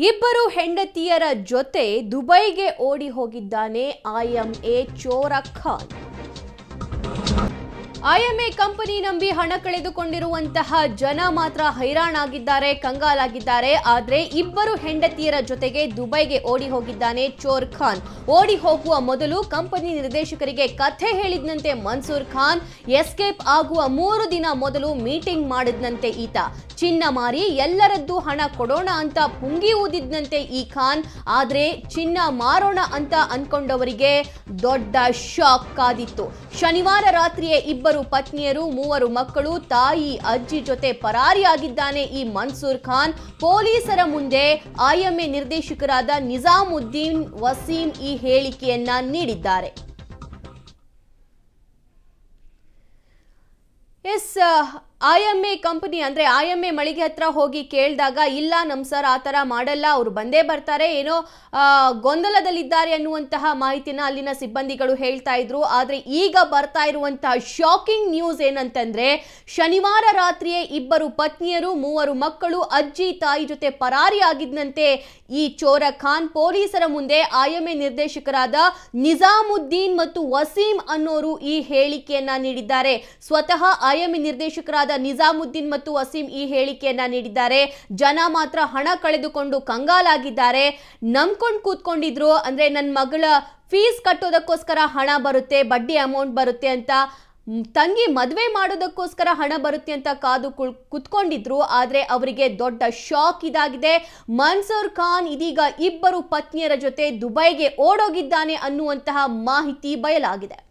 ಇಬ್ಬರು ಹೆಂಡತಿಯರ ಜೊತೆ ದುಬೈಗೆ ಓಡಿ ಹೋಗಿದ್ದಾನೆ ಐಎಂಎ ಚೋರ ಖಾನ್ ಐಎಂಎ ಕಂಪನಿ ನಂಬಿ ಹಣ ಕಳೆದುಕೊಂಡಿರುವಂತಹ ಜನ ಮಾತ್ರ ಹೈರಾಣಾಗಿದ್ದಾರೆ ಕಂಗಾಲಾಗಿದ್ದಾರೆ ಆದ್ರೆ ಇಬ್ಬರು ಹೆಂಡತಿಯರ ಜೊತೆಗೆ ದುಬೈಗೆ ಓಡಿ ಹೋಗಿದ್ದಾನೆ ಚೋರ್ ಖಾನ್ ಓಡಿ ಹೋಗುವ ಮೊದಲು ಕಂಪನಿ ನಿರ್ದೇಶಕರಿಗೆ ಕಥೆ ಹೇಳಿದ್ನಂತೆ ಮನ್ಸೂರ್ ಖಾನ್ ಎಸ್ಕೇಪ್ ಆಗುವ ಮೂರು ದಿನ ಮೊದಲು ಮೀಟಿಂಗ್ ಮಾಡಿದ್ನಂತೆ ಈತ ಚಿನ್ನ ಮಾರಿ ಎಲ್ಲರದ್ದು ಹಣ ಕೊಡೋಣ ಅಂತ ಪುಂಗಿ ಊದಿದ್ನಂತೆ ಈ ಖಾನ್ ಆದ್ರೆ ಚಿನ್ನ ಮಾರೋಣ ಅಂತ ಅನ್ಕೊಂಡವರಿಗೆ ದೊಡ್ಡ ಶಾಕ್ ಕಾದಿತ್ತು ಶನಿವಾರ ರಾತ್ರಿಯೇ ಇಬ್ಬರು ಪತ್ನಿಯರು ಮೂವರು ಮಕ್ಕಳು ತಾಯಿ ಅಜ್ಜಿ ಜೊತೆ ಪರಾರಿಯಾಗಿದ್ದಾನೆ ಈ ಮನ್ಸೂರ್ ಖಾನ್ ಪೊಲೀಸರ ಮುಂದೆ ಐಎಂಎ ನಿರ್ದೇಶಕರಾದ ನಿಜಾಮುದ್ದೀನ್ ವಸೀಂ ಈ ಹೇಳಿಕೆಯನ್ನ ನೀಡಿದ್ದಾರೆ ಎಸ್ ಐಎಂಎ ಕಂಪನಿ ಅಂದ್ರೆ ಐಎಂಎ ಮಳಿಗೆ ಹತ್ರ ಹೋಗಿ ಕೇಳಿದಾಗ ಇಲ್ಲ ನಮ್ ಸರ್ ಆ ಥರ ಮಾಡಲ್ಲ ಅವ್ರು ಬಂದೇ ಬರ್ತಾರೆ ಏನೋ ಆ, ಗೊಂದಲದಲ್ಲಿದ್ದಾರೆ ಅನ್ನುವಂತಹ ಮಾಹಿತಿನ ಅಲ್ಲಿನ ಸಿಬ್ಬಂದಿಗಳು ಹೇಳ್ತಾ ಇದ್ರು ಆದ್ರೆ ಈಗ ಬರ್ತಾ ಇರುವಂತಹ ಶಾಕಿಂಗ್ ನ್ಯೂಸ್ ಏನಂತಂದ್ರೆ ಶನಿವಾರ ರಾತ್ರಿಯೇ ಇಬ್ಬರು ಪತ್ನಿಯರು ಮೂವರು ಮಕ್ಕಳು ಅಜ್ಜಿ ತಾಯಿ ಜೊತೆ ಪರಾರಿಯಾಗಿದ್ದಂತೆ ಈ ಚೋರ ಖಾನ್ ಪೊಲೀಸರ ಮುಂದೆ ಐಎಂಎ ನಿರ್ದೇಶಕರಾದ ನಿಜಾಮುದ್ದೀನ್ ಮತ್ತು ವಸೀಂ ಅನ್ನೋರು ಈ ಹೇಳಿಕೆಯನ್ನ ನೀಡಿದ್ದಾರೆ ಸ್ವತಃ ಐಎಂಎ ನಿರ್ದೇಶಕರಾದ ನಿಜಾಮುದ್ದೀನ್ ಮತ್ತು ವಸೀಂ ಈ ಹೇಳಿಕೆಯನ್ನ ನೀಡಿದ್ದಾರೆ ಜನ ಮಾತ್ರ ಹಣ ಕಳೆದುಕೊಂಡು ಕಂಗಾಲಾಗಿದ್ದಾರೆ ನಂಬ್ಕೊಂಡು ಕೂತ್ಕೊಂಡಿದ್ರು ಅಂದ್ರೆ ನನ್ನ ಮಗಳ ಫೀಸ್ ಕಟ್ಟೋದಕ್ಕೋಸ್ಕರ ಹಣ ಬರುತ್ತೆ ಬಡ್ಡಿ ಅಮೌಂಟ್ ಬರುತ್ತೆ ಅಂತ ಮ್, ತಂಗಿ ಮದುವೆ ಮಾಡೋದಕ್ಕೋಸ್ಕರ ಹಣ ಬರುತ್ತೆ ಅಂತ ಕಾದು ಕುಳ್ ಕುತ್ಕೊಂಡಿದ್ರು ಆದ್ರೆ ಅವರಿಗೆ ದೊಡ್ಡ ಶಾಕ್ ಇದಾಗಿದೆ ಮನ್ಸೂರ್ ಖಾನ್ ಇದೀಗ ಇಬ್ಬರು ಪತ್ನಿಯರ ಜೊತೆ ದುಬೈಗೆ ಓಡೋಗಿದ್ದಾನೆ ಅನ್ನುವಂತಹ ಮಾಹಿತಿ ಬಯಲಾಗಿದೆ